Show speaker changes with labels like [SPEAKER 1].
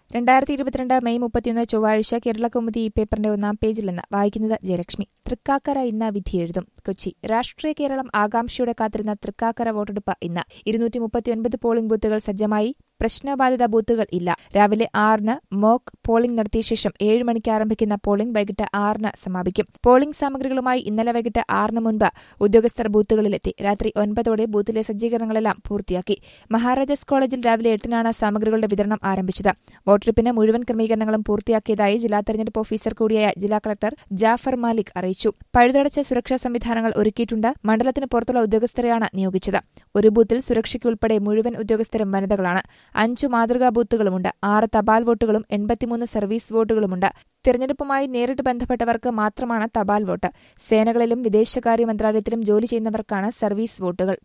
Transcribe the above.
[SPEAKER 1] രണ്ടായിരത്തി ഇരുപത്തിരണ്ട് മെയ് മുപ്പത്തിയൊന്ന് ചൊവ്വാഴ്ച കേരളകൗമുദി ഈ പേപ്പറിന്റെ ഒന്നാം പേജിൽ നിന്ന് വായിക്കുന്നത് ജയലക്ഷ്മി തൃക്കാക്കര ഇന്ന് വിധിയെഴുതും കൊച്ചി രാഷ്ട്രീയ കേരളം ആകാംക്ഷയോടെ കാത്തിരുന്ന തൃക്കാക്കര വോട്ടെടുപ്പ് ഇന്ന് ഇരുന്നൂറ്റി മുപ്പത്തിയൊൻപത് പോളിംഗ് ബൂത്തുകൾ സജ്ജമായി പ്രശ്നബാധിത ബൂത്തുകൾ ഇല്ല രാവിലെ ആറിന് മോക്ക് പോളിംഗ് നടത്തിയ ശേഷം ഏഴ് മണിക്ക് ആരംഭിക്കുന്ന പോളിംഗ് വൈകിട്ട് ആറിന് സമാപിക്കും പോളിംഗ് സാമഗ്രികളുമായി ഇന്നലെ വൈകിട്ട് ആറിന് മുൻപ് ഉദ്യോഗസ്ഥർ ബൂത്തുകളിലെത്തി രാത്രി ഒൻപതോടെ ബൂത്തിലെ സജ്ജീകരണങ്ങളെല്ലാം പൂർത്തിയാക്കി മഹാരാജാസ് കോളേജിൽ രാവിലെ എട്ടിനാണ് സാമഗ്രികളുടെ വിതരണം ആരംഭിച്ചത് വോട്ടെടുപ്പിന് മുഴുവൻ ക്രമീകരണങ്ങളും പൂർത്തിയാക്കിയതായി ജില്ലാ തെരഞ്ഞെടുപ്പ് ഓഫീസർ കൂടിയായ ജില്ലാ കളക്ടർ ജാഫർ മാലിക് അറിയിച്ചു പഴുതടച്ച സുരക്ഷാ സംവിധാനങ്ങൾ ഒരുക്കിയിട്ടുണ്ട് മണ്ഡലത്തിന് പുറത്തുള്ള ഉദ്യോഗസ്ഥരെയാണ് നിയോഗിച്ചത് ഒരു ബൂത്തിൽ സുരക്ഷയ്ക്കുൾപ്പെടെ മുഴുവൻ ഉദ്യോഗസ്ഥരും വനിതകളാണ് അഞ്ചു മാതൃകാ ബൂത്തുകളുമുണ്ട് ആറ് തപാൽ വോട്ടുകളും എൺപത്തിമൂന്ന് സർവീസ് വോട്ടുകളുമുണ്ട് തിരഞ്ഞെടുപ്പുമായി നേരിട്ട് ബന്ധപ്പെട്ടവർക്ക് മാത്രമാണ് തപാൽ വോട്ട് സേനകളിലും വിദേശകാര്യ മന്ത്രാലയത്തിലും ജോലി ചെയ്യുന്നവർക്കാണ് സർവീസ് വോട്ടുകൾ